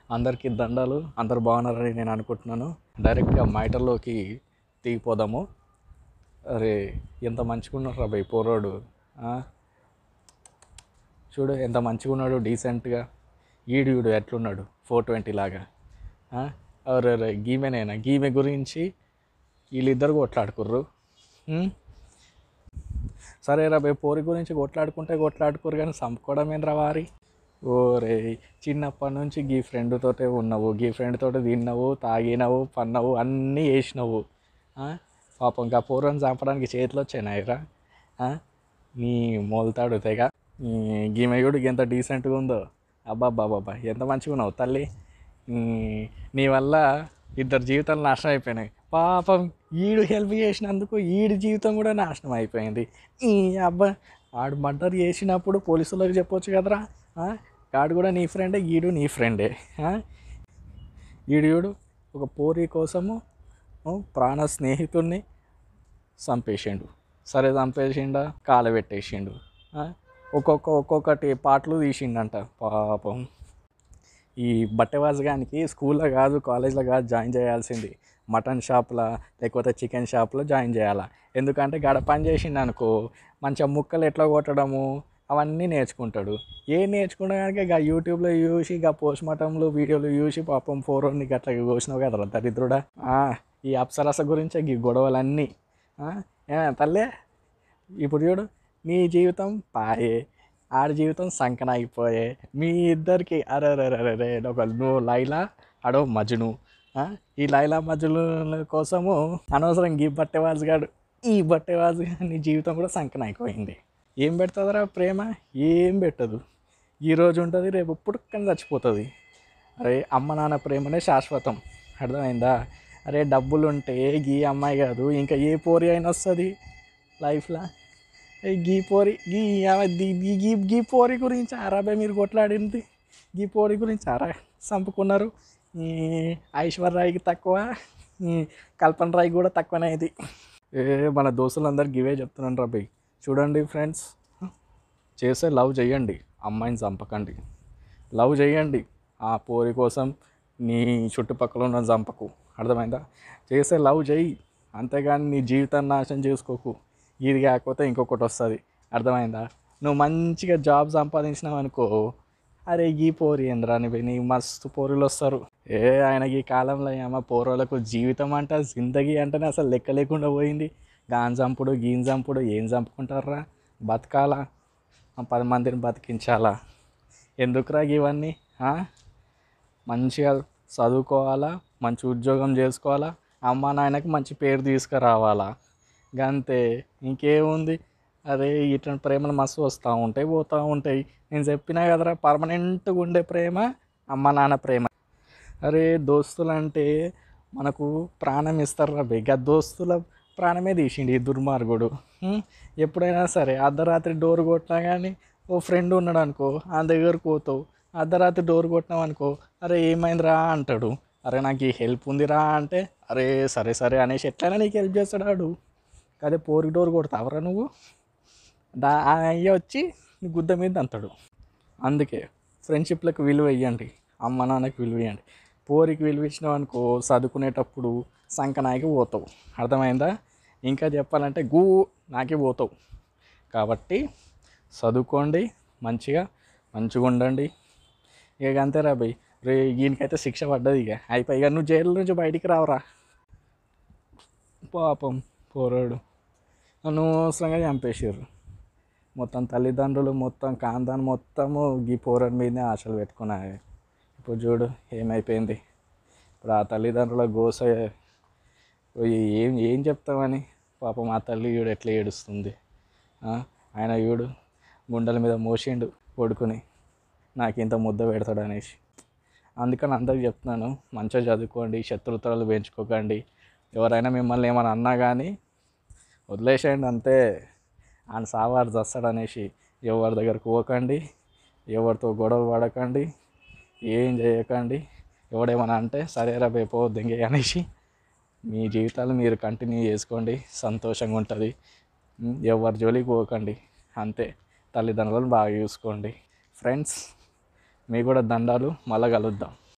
అందరికీ దండాలు అందరు బాగున్నారని నేను అనుకుంటున్నాను డైరెక్ట్గా మైటర్లోకి దిగిపోదాము అరే ఎంత మంచిగా ఉన్నారు రా భయ్ పోరోడు ఆ? చూడు ఎంత మంచిగా ఉన్నాడు డీసెంట్గా ఈడు ఈడు ఎట్లున్నాడు ఫోర్ ట్వంటీ లాగా ఆ? అరే రే గీమెనేనా గీమె గురించి వీళ్ళిద్దరు కొట్లాడుకుర్రు ఉం? సరే రా భయ్ పోరి గురించి కొట్లాడుకుంటే కొట్లాడుకోరు కానీ చంపుకోవడమేనరా వారి ఓరే చిన్నప్పటి నుంచి గీ ఫ్రెండ్ తోటే ఉన్నావు గీ ఫ్రెండ్ తోటి తిన్నావు తాగినావు పన్నావు అన్నీ వేసినావు ఆ? పాపం ఇంకా పూర్వం చంపడానికి చేతిలో వచ్చాయినాయిరా నీ మొలతాడు తెగ ఈ గీమయుడు ఎంత డీసెంట్గా ఉందో అబ్బాబ్బాబ్బా ఎంత మంచిగా ఉన్నావు తల్లి ఈ నీ వల్ల ఇద్దరు జీవితాలు నాశనం అయిపోయినాయి పాపం ఈడు హెల్ప్ చేసినందుకు ఈడి జీవితం కూడా నాశనం అయిపోయింది ఈ అబ్బా ఆడు మర్డర్ చేసినప్పుడు పోలీసులకు చెప్పొచ్చు కదరా ఆ? ఆడు కూడా నీ ఫ్రెండే ఈడు నీ ఫ్రెండే ఆ? ఈడు ఈడు ఒక పోరి కోసము ఓ, ప్రాణ స్నేహితుడిని చంపేసిండు సరే చంపేసిండా కాలబెట్టేసిండు ఆ? ఒక్కొక్క ఒక్కొక్కటి పాటలు తీసిండంట పాపం ఈ బట్టెవాజగానికి స్కూల్లో కాదు కాలేజ్లో కాదు జాయిన్ చేయాల్సింది మటన్ షాప్లో లేకపోతే చికెన్ షాప్లో జాయిన్ చేయాలా ఎందుకంటే గడ పని చేసిండు అనుకో మంచిగా ముక్కలు ఎట్లా కొట్టడము అవన్నీ నేర్చుకుంటాడు ఏ నేర్చుకున్నా కనుక ఇక యూట్యూబ్లో చూసి ఇక పోస్ట్ మార్టంలు వీడియోలు చూసి పాపం ఫోర్ నీకు అట్లా చూసినావు కదరా దరిద్రుడా ఆ, ఈ అప్సరస గురించే ఈ గొడవలన్నీ ఆ, ఏ తల్లే ఇప్పుడు చూడు నీ జీవితం పాయే ఆడి జీవితం సంకన అయిపోయే మీ ఇద్దరికి అరే అరే అరే అరే ఒక నువ్వు లైలా అడో మజ్ను ఆ? ఈ లైలా మజ్ను కోసము అనవసరం ఈ బట్టెవాజు గాడు ఈ బట్టెవాజు నీ జీవితం కూడా సంకన అయిపోయింది ఏం పెడుతుందిరా ప్రేమ ఏం పెట్టదు ఈ రోజు ఉంటుంది రేపు పుట్టుకని చచ్చిపోతుంది అరే అమ్మ నాన్న ప్రేమనే శాశ్వతం అర్థమైందా అరే డబ్బులు ఉంటే గీ అమ్మాయి కాదు ఇంకా ఏ పోరి అయినా వస్తుంది లైఫ్లో ఏ గీ పోరి గీ ఆమె ది- గీ గీ గీ పోరి గురించి అరాబే మీరు కొట్లాడింది గీ పోరి గురించి అరా చంపుకున్నారు ఈ ఐశ్వర్యరాయ్కి తక్కువ ఈ కల్పన రాయ్ కూడా తక్కువనే ఇది ఏ మన దోస్తులందరూ గివే చెప్తున్నాను రాబోయ్ చూడండి ఫ్రెండ్స్ చేసే లవ్ చేయండి అమ్మాయిని చంపకండి లవ్ చేయండి ఆ పోరి కోసం నీ చుట్టుపక్కల ఉన్న చంపకు అర్థమైందా చేసే లవ్ చేయి అంతేగాని నీ జీవితాన్ని నాశనం చేసుకోకు ఇది కాకపోతే ఇంకొకటి వస్తుంది అర్థమైందా నువ్వు మంచిగా జాబ్ సంపాదించినావు అనుకో అరే ఈ పోరి ఏంద్రా నువ్వు నీ మస్తు పోరులు వస్తారు ఏ ఆయనకి ఈ కాలంలో ఏమో పోరోలకు జీవితం అంట జిందగీ అంటేనే అసలు లెక్క లేకుండా పోయింది గాన్ చంపుడు గీన్ చంపుడు ఏం చంపుకుంటారా బతకాలా ఆ పది మందిని బతికించాలా ఎందుకురా ఇవన్నీ ఆ? మంచిగా చదువుకోవాలా మంచి ఉద్యోగం చేసుకోవాలా అమ్మ నాయనకి మంచి పేరు తీసుకురావాలా గంతే ఇంకేముంది అరే ఇట్లాంటి ప్రేమలు మస్తు వస్తూ ఉంటాయి పోతూ ఉంటాయి నేను చెప్పినా కదరా పర్మనెంట్గా ఉండే ప్రేమ అమ్మ నాన్న ప్రేమ అరే దోస్తులు అంటే మనకు ప్రాణం ఇస్తారా బేగా దోస్తుల ప్రాణమే తీసిండు ఈ దుర్మార్గుడు హ్మ్? ఎప్పుడైనా సరే అర్ధరాత్రి డోర్ కొట్టినా కానీ ఓ ఫ్రెండ్ ఉన్నాడు అనుకో ఆ దగ్గరకు పోతావు అర్ధరాత్రి డోర్ కొట్టినావు అనుకో అరే ఏమైందిరా అంటాడు అరే నాకు ఈ హెల్ప్ ఉందిరా అంటే అరే సరే సరే అనేసి ఎట్లయినా నీకు హెల్ప్ చేస్తాడు ఆడు అదే పోరికి డోర్ కొడతావరా నువ్వు దా ఆ అయ్య వచ్చి నీ గుద్ద మీద అంతాడు అందుకే ఫ్రెండ్షిప్లకు విలువ ఇవ్వండి అమ్మ నాన్నకి విలువ ఇవ్వండి పోరికి విలువ ఇచ్చినావు అనుకో చదువుకునేటప్పుడు సంకనాయికి పోతావు అర్థమైందా ఇంకా చెప్పాలంటే గూ నాకే పోతావు కాబట్టి చదువుకోండి మంచిగా మంచిగా ఉండండి ఇక అంతేరా భయ్ రే ఈయనకైతే శిక్ష పడ్డది ఇక అయిపోయి ఇక నువ్వు జైలు నుంచి బయటికి రావరా పాపం పోరాడు అనవసరంగా చంపేసారు మొత్తం తల్లిదండ్రులు మొత్తం కాందాన్ మొత్తము ఈ పోరాడు మీదనే ఆశలు పెట్టుకున్నాయి ఇప్పుడు చూడు ఏమైపోయింది ఇప్పుడు ఆ తల్లిదండ్రుల గోస పోయి ఏం ఏం చెప్తామని పాపం ఆ తల్లి ఈడు ఎట్లా ఏడుస్తుంది ఆ? ఆయన ఈడు గుండెల మీద మోసిండు కొడుకుని నాకు ఇంత ముద్ద పెడతాడు అనేసి అందుకని అందరికి చెప్తున్నాను మంచిగా చదువుకోండి శత్రుత్వాలు పెంచుకోకండి ఎవరైనా మిమ్మల్ని ఏమైనా అన్నా కానీ వదిలేసేయండి అంతే ఆయన సావారు చస్తాడు అనేసి ఎవరి దగ్గరకు పోకండి ఎవరితో గొడవ పడకండి ఏం చేయకండి ఎవడేమన్నా అంటే సరేరా రేపో దెంగే అనేసి మీ జీవితాలు మీరు కంటిన్యూ చేసుకోండి సంతోషంగా ఉంటుంది ఉమ్, ఎవరి జోలికి పోకండి అంతే తల్లిదండ్రులను బాగా చూసుకోండి ఫ్రెండ్స్ మీకు కూడా దండాలు మళ్ళీ కలుద్దాం